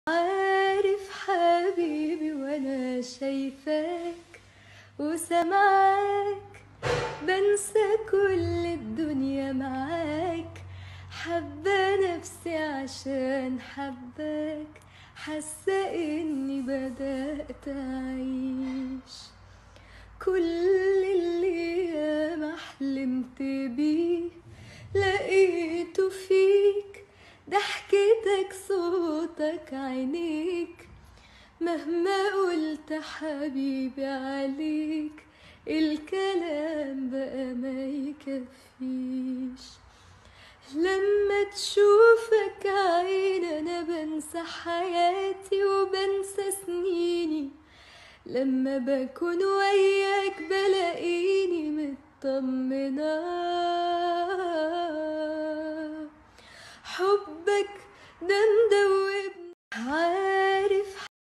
عارف حبيبي وانا شايفاك وسامعاك بنسى كل الدنيا معاك حابة نفسي عشان حباك حاسة اني بدأت اعيش كل اللي ياما حلمت بيه لقيته فيك ضحكتك صوتك عينيك مهما قلت حبيبي عليك الكلام بقى ما يكفيش لما تشوفك عين انا بنسى حياتي وبنسى سنيني لما بكون وياك بلاقيني مطمنة حبك ده مدوبني